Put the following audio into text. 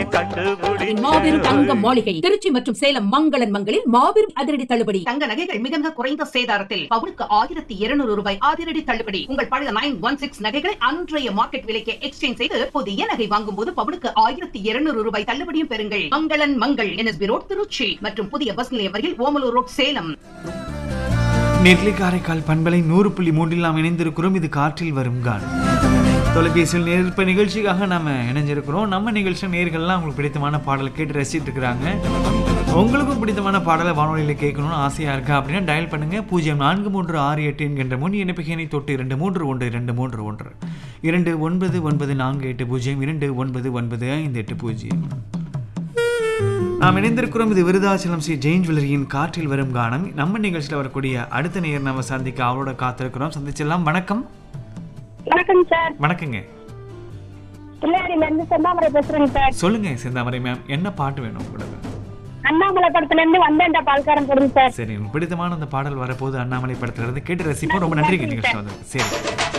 கண்டுபிடிச்ச மாபெரும் தங்க மாளிகை திருச்சி மற்றும் சேலம் மங்களன் மங்களில் மாபெரும் அதிரடி தள்ளுபடி தங்க நகைகள் மிக மிக குறைந்த சேதாரத்தில் பவுனுக்கு ஆயிரத்தி இருநூறு ரூபாய் அதிரடி தள்ளுபடி உங்கள் பழைய நைன் ஒன் சிக்ஸ் நகைகளை அன்றைய மார்க்கெட் விலைக்கு எக்ஸ்சேஞ்ச் செய்து புதிய நகை வாங்கும் போது பவுனுக்கு ஆயிரத்தி இருநூறு ரூபாய் தள்ளுபடியும் பெறுங்கள் மங்களன் மங்கள் என்எஸ்பி ரோட் திருச்சி மற்றும் புதிய பஸ் நிலையம் வரையில் ஓமலூர் ரோட் சேலம் நெல்லை காரைக்கால் பண்பலை நூறு புள்ளி மூன்றில் நாம் இணைந்திருக்கிறோம் இது காற்றில் வரும் கான் தொலைபேசியில் நேர்ப்ப நிகழ்ச்சிக்காக நம்ம இணைஞ்சிருக்கிறோம் நம்ம நிகழ்ச்சியில் நேர்கள்லாம் உங்களுக்கு பிடித்தமான பாடலை கேட்டு ரசிச்சிட்டு இருக்கிறாங்க உங்களுக்கும் பிடித்தமான பாடலை வானொலியில் கேட்கணும்னு ஆசையாக இருக்கா அப்படின்னா டயல் பண்ணுங்க பூஜ்ஜியம் நான்கு மூன்று ஆறு எட்டு என்கின்ற முன் இணைப்புகேனை தொட்டு இரண்டு மூன்று ஒன்று இரண்டு மூன்று ஒன்று இரண்டு ஒன்பது ஒன்பது நான்கு எட்டு பூஜ்ஜியம் இரண்டு ஒன்பது ஒன்பது ஐந்து எட்டு பூஜ்ஜியம் நாம் இணைந்திருக்கிறோம் இது விருதாச்சலம் ஸ்ரீ ஜெயின் ஜுவல்லரியின் காற்றில் வரும் கானம் நம்ம நிகழ்ச்சியில் வரக்கூடிய அடுத்த நேர் நம்ம சந்திக்க அவரோட காத்திருக்கிறோம் சந்திச்சிடலாம் வணக்கம் வணக்கம் சார் வணக்கங்க பிள்ளையாடில இருந்து செந்தாமரை பேசுறேங்க சார் சொல்லுங்க செந்தாமரை மேம் என்ன பாட்டு வேணும் உங்களுக்கு அண்ணாமலை படத்துல இருந்து வந்தேன்டா பால்காரன் போடுங்க சார் சரி உங்களுக்கு பிடித்தமான அந்த பாடல் வரப்போது அண்ணாமலை படத்துல இருந்து கேட்டு ரசிப்போம் ரொம்ப நன்றி நிகழ்ச்சி வந்தது சரி